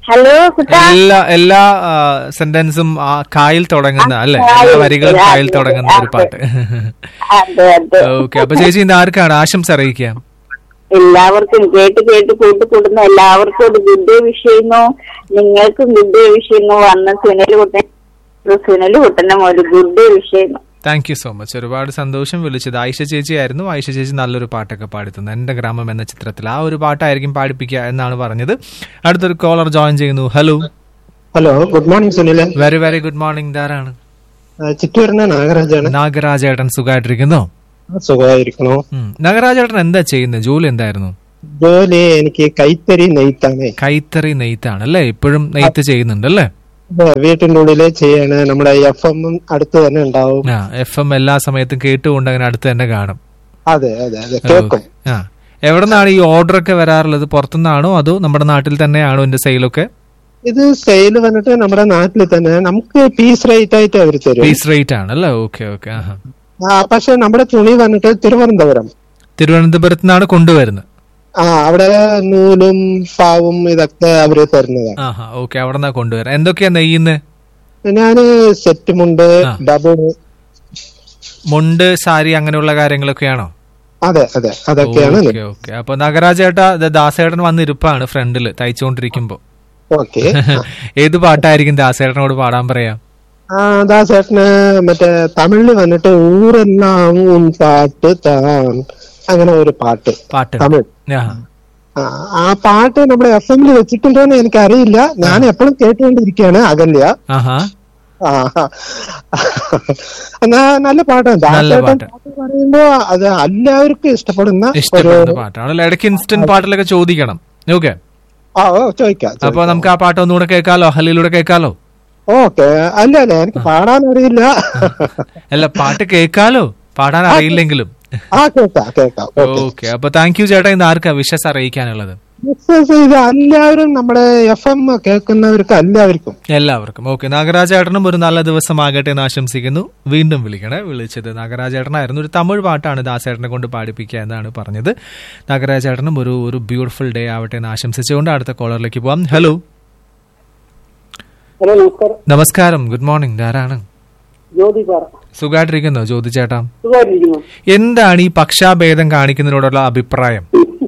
Hello കുട്ടാ എല്ലാ എല്ലാ സെന്റൻസും ആ കായിൽ തുടങ്ങുന്ന അല്ലെ കായിൽ, എല്ലാ വരികളും അതെ, കായിൽ തുടങ്ങുന്ന ഒരു അതെ. പാട്ട് അതെ അതെ ഓക്കെ അപ്പൊ ചേച്ചി ഇന്ന് ആർക്കാണ് ആശംസ അറിയിക്കാം എല്ലാവർക്കും കേട്ട് കേട്ട് കൂട്ടുകൂടുന്ന എല്ലാവർക്കും ഒരു ഗുഡ് ഡേ വിഷയുന്നു നിങ്ങൾക്കും ഗുഡ് ഡേ വിഷയുന്നു വന്ന സുനൽ കുട്ടൻ സുനൽ കുട്ടനും ഒരു ഗുഡ് ഡേ വിഷയുന്നു താങ്ക് യു സോ മച്ച് ഒരുപാട് സന്തോഷം വിളിച്ചത് ആയിഷ ചേച്ചി ആയിരുന്നു ആയിഷ ചേച്ചി നല്ലൊരു പാട്ടൊക്കെ പാടിത്തന്നു എന്റെ ഗ്രാമം എന്ന ചിത്രത്തിൽ ആ ഒരു പാട്ടായിരിക്കും പാടിപ്പിക്കുക എന്നാണ് പറഞ്ഞത് അടുത്തൊരു കോളർ ജോയിൻ ചെയ്യുന്നു ഹലോ ഹലോ ഗുഡ് മോർണിംഗ് സുനിലെ വെരി വെരി ഗുഡ് മോർണിംഗ് ധാരാണ് ചിറ്റൂരിന് നാഗരാജാണ് നാഗരാജേട്ടൻ സുഖമായിട്ടിരിക്കുന്നോ സുഖമായിരിക്കണോ ഉം. നാഗരാജേട്ടൻ എന്താ ചെയ്യുന്നത് ജോലി എന്തായിരുന്നു ജോലി എനിക്ക് കൈത്തറി നെയ്ത്താണ് കൈത്തറി നെയ്ത്താണ് അല്ലേ ഇപ്പോഴും നെയ്ത്ത് ചെയ്യുന്നുണ്ട് അല്ലേ അതെ, വീട്ടിന്റെ ഉള്ളില് ചെയ്യാണ് നമ്മുടെ എഫ് എം അടുത്ത് തന്നെ ഉണ്ടാവും ആ എഫ് എം എല്ലാ സമയത്തും കേട്ടുകൊണ്ട് അങ്ങനെ അടുത്ത് തന്നെ കാണും അതെ അതെ അതെ കേൾക്കും ആ എവിടെ നിന്നാണ് ഈ ഓർഡർ ഒക്കെ വരാറുള്ളത് പുറത്തുനിന്നാണോ അതോ നമ്മുടെ നാട്ടിൽ തന്നെയാണോ എന്റെ സെയിലൊക്കെ ഇത് സെയിൽ വന്നിട്ട് നമ്മുടെ നാട്ടിൽ തന്നെ നമുക്ക് പീസ് റേറ്റ് ആയിട്ട് അവർ തരും പീസ് റേറ്റ് ആണ് അല്ലേ ഓക്കെ ഓക്കെ ആഹാ ആ, പക്ഷെ നമ്മുടെ തുണി വന്നിട്ട് തിരുവനന്തപുരം തിരുവനന്തപുരത്ത് നിന്നാണ് കൊണ്ടുവരുന്നത് ആ അവിടെ നൂലും പാവും ഇതൊക്കെ അവര് തരുന്നതാണ് ആഹാ ഓക്കെ അവിടെ നിന്നാ കൊണ്ടുവരാം എന്തൊക്കെയാ നെയ്യുന്നത് ഞാന് സെറ്റുമുണ്ട് ആ. ഡബിൾ മുണ്ട് സാരി അങ്ങനെയുള്ള കാര്യങ്ങളൊക്കെയാണോ അതെ അതെ അതൊക്കെയാണ് ഓക്കെ ഓക്കെ അപ്പൊ നഗരാജേട്ടാ ഇത് ദാസേട്ടൻ വന്നിരിപ്പാണ് ഫ്രണ്ടില് തയ്ച്ചുകൊണ്ടിരിക്കുമ്പോ ഓക്കെ ഏത് പാട്ടായിരിക്കും ദാസേട്ടനോട് പാടാൻ പറയാം ആ ദാസേട്ടന് മറ്റേ തമിഴില് വന്നിട്ട് ഊരെല്ലാം ഉൻ പാട്ട് താൻ അങ്ങനെ ഒരു പാട്ട് പാട്ട് തമിഴ് ആഹാ. ആ, ആ പാട്ട് നമ്മുടെ എഫ് എമ്മിൽ വെച്ചിട്ടുണ്ടോന്ന് എനിക്ക് അറിയില്ല ഞാൻ എപ്പോഴും കേട്ടുകൊണ്ടിരിക്കുകയാണ് അകല്യ ആഹാ ആ, എന്നാ നല്ല പാട്ടാണ് നല്ല ദാസേട്ടൻ പാട്ട്. പാട്ട് പറയുമ്പോ അത് എല്ലാവർക്കും ഇഷ്ടപ്പെടുന്ന ഒരു ഇഷ്ടപ്പെടുന്ന പാട്ടാണ് അല്ലെ ഇടയ്ക്ക് ഇൻസ്റ്റന്റ് പാട്ടിലൊക്കെ ചോദിക്കണം ഓക്കെ ആ ഓ ചോദിക്കാം അപ്പൊ നമുക്ക് ആ പാട്ട് ഒന്നുകൂടെ കേൾക്കാലോ ഹല്ലിലൂടെ കേൾക്കാലോ ഓക്കെ അല്ല അല്ല എനിക്ക് പാടാൻ അറിയില്ല അല്ല പാട്ട് കേൾക്കാലോ പാടാൻ അറിയില്ലെങ്കിലും ആ കേൾക്കാം കേൾക്കാം ഓക്കെ ഓക്കെ അപ്പൊ താങ്ക് യു ചേട്ടാ ഇന്ന് ആർക്കാ വിഷസ് അറിയിക്കാനുള്ളത് ബിസിനസ് ഇത് എല്ലാവരും നമ്മുടെ എഫ് എം കേൾക്കുന്നവർക്ക് എല്ലാവർക്കും എല്ലാവർക്കും ഓക്കെ നാഗരാജേട്ടനും ഒരു നല്ല ദിവസമാകട്ടെ എന്ന് ആശംസിക്കുന്നു വീണ്ടും വിളിക്കണേ വിളിച്ചത് നാഗരാജേട്ടനായിരുന്നു ഒരു തമിഴ് പാട്ടാണ് ദാസേട്ടനെ കൊണ്ട് പാടിപ്പിക്കുക എന്നാണ് പറഞ്ഞത് നാഗരാജേട്ടനും ഒരു ഒരു ബ്യൂട്ടിഫുൾ ഡേ ആവട്ടെ എന്ന് ആശംസിച്ചുകൊണ്ട് അടുത്ത കോളറിലേക്ക് പോവാം ഹലോ ഹലോ നമസ്കാരം നമസ്കാരം ഗുഡ് മോർണിംഗ് ആരാണ് ജ്യോതി പാറ സുഖമായിട്ടിരിക്കുന്നോ ജ്യോതി ചേട്ടാ സുഖമായിട്ടിരിക്കുന്നു എന്താണ് ഈ പക്ഷാഭേദം കാണിക്കുന്നതിനോടുള്ള അഭിപ്രായം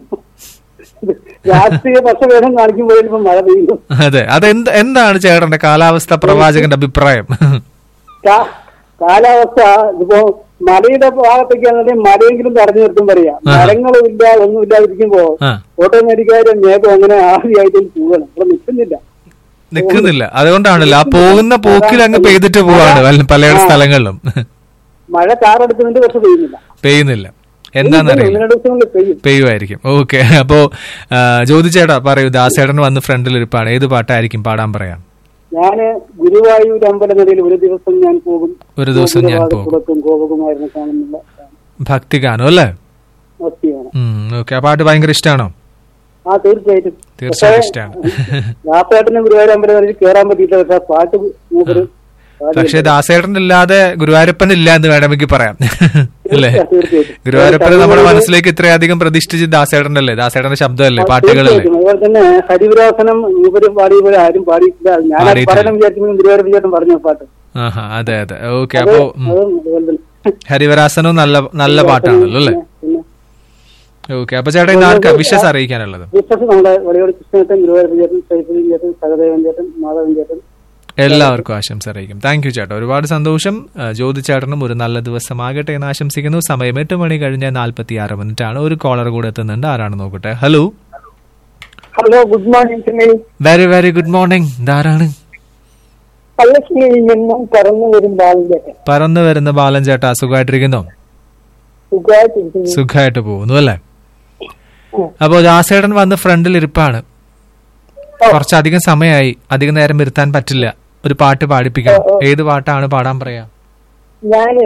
രാഷ്ട്രീയ പക്ഷഭേദം കാണിക്കുമ്പോഴേ ഇപ്പൊ മഴ പെയ്യുന്നു അതെ അതെന്ത് എന്താണ് ചേട്ടന്റെ കാലാവസ്ഥ പ്രവാചകന്റെ അഭിപ്രായം കാ- കാലാവസ്ഥ ഇതിപ്പോ മലയുടെ ഭാഗത്തേക്കാണെന്നുണ്ടെങ്കിൽ മലയെങ്കിലും തടഞ്ഞു നിർത്തും പറയാ മരങ്ങളും ഇല്ല ഒന്നും ഇല്ലാതിരിക്കുമ്പോ ആ ഓട്ടോമാറ്റിക്കായിട്ട് മേഘം അങ്ങനെ ആവിയായിട്ട് പോവാണ് ഇവിടെ നിൽക്കുന്നില്ല നിക്കുന്നില്ല അതുകൊണ്ടാണല്ലോ ആ പോകുന്ന പോക്കിൽ അങ്ങ് പെയ്തിട്ട് പോവാണ് വല്ല- പല സ്ഥലങ്ങളിലും മഴ കാറെടുക്കുന്നുണ്ട് പക്ഷെ പെയ്യുന്നില്ല പെയ്യുന്നില്ല എന്താണെന്നറിയില്ല ഒന്ന് രണ്ട് ദിവസങ്ങളിൽ പെയ്യും പെയ്യുമായിരിക്കും ഓക്കെ അപ്പോ ആ, ജ്യോതി ചേട്ടാ പറയൂ ദാസേട്ടൻ വന്ന് ഫ്രണ്ടിൽ ഇരിപ്പാണ് ഏത് പാട്ടായിരിക്കും പാടാൻ പറയാം ഞാന് ഗുരുവായൂർ അമ്പലനടയിൽ ഒരു ദിവസം ഞാൻ പോകും ഒരു ദിവസം ഞാൻ പോകും ഗോപുരവാതിൽപ്പുറത്തും ഗോപകുമാരനെ കാണുന്നില്ല ഭക്തി ഗാനം അല്ലേ ഭക്തിയാണ് ഓക്കെ ആ പാട്ട് ഭയങ്കര ഇഷ്ടമാണോ ആ തീർച്ചയായിട്ടും തീർച്ചയായും ഇഷ്ടമാണ് രാപ്പേട്ടന് ഗുരുവായൂർ അമ്പലത്തിൽ കയറാൻ പറ്റിയില്ല പക്ഷെ ആ പാട്ട് മൂപ്പര് പാടി. പക്ഷെ ദാസേട്ടൻ ഇല്ലാതെ ഗുരുവായൂരപ്പൻ ഇല്ല എന്ന് വേണമെങ്കിൽ പറയാം അല്ലേ തീർച്ചയായിട്ടും. ഗുരുവായൂരപ്പനെ നമ്മുടെ മനസ്സിലേക്ക് ഇത്രയധികം പ്രതിഷ്ഠിച്ച് ദാസേട്ടനല്ലേ ദാസേട്ടന്റെ ശബ്ദമല്ലേ പാട്ടുകളല്ലേ തീർച്ചയായിട്ടും. അതുപോലെ തന്നെ ഹരിവരാസനം മൂപ്പര് പാടിയപ്പോൾ ആരും പാടിയിട്ടില്ല ഞാൻ അത് പാടിയിട്ടില്ല. പറയണം വിചാരിച്ചു ഗുരുവായൂർ ചേട്ടൻ പറഞ്ഞു ആ പാട്ട് ആഹാ അതെ അതെ ഓക്കെ അപ്പോ ഉം. അതും അതുപോലെ തന്നെ ഹരിവരാസനവും നല്ല നല്ല പാട്ടാണല്ലോ അല്ലേ പിന്നെ ഓക്കെ അപ്പൊ ചേട്ടാ ഇന്ന് ആർക്കാ വിശ്വസ് അറിയിക്കാനുള്ളത് വിശ്വസ് നമ്മുടെ വളിയോട് കൃഷ്ണേട്ടൻ ഗുരുവായൂർ ചേട്ടൻ സൈഫുദ്ദീൻ ചേട്ടൻ സഹദേവൻ ചേട്ടൻ മാധവൻ ചേട്ടൻ എല്ലാവർക്കും ആശംസ അറിയിക്കും താങ്ക് യു ചേട്ടാ ഒരുപാട് സന്തോഷം ആ, ജ്യോതി ചേട്ടനും ഒരു നല്ല ദിവസമാകട്ടെ എന്ന് ആശംസിക്കുന്നു സമയം എട്ട് മണി കഴിഞ്ഞ് നാൽപ്പത്തി ആറ് മിനിറ്റ് ആണ് ഒരു കോളർ കൂടെ എത്തുന്നുണ്ട് ആരാണ് നോക്കട്ടെ hello hello good morning Chennai very very good morning ഇതാരാണ് പല്ലശ്ശേരിയിൽ നിന്നും പറന്നു വരും ബാലിന്റെ പറന്നു വരുന്ന ബാലൻ ചേട്ടാ സുഖമായിട്ടിരിക്കുന്നോ സുഖമായിട്ടിരിക്കുന്നു സുഖമായിട്ട് പോകുന്നു അല്ലേ അപ്പോ ദാസേട്ടൻ വന്ന് ഫ്രണ്ടിൽ ഇരിപ്പാണ് കുറച്ചധികം സമയമായി അധികം നേരം ഇരുത്താൻ പറ്റില്ല ഒരു പാട്ട് പാടിപ്പിക്കണം ഏത് പാട്ടാണ് പാടാൻ പറയാ ഞാന്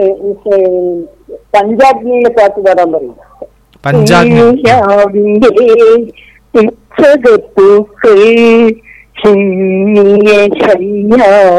പഞ്ചാബിലെ പാട്ട് പാടാൻ പറയും പഞ്ചാഗ്നി പഞ്ചാബിന്റെ പൂക്കൾ ചിന്നിയ ശയ്യ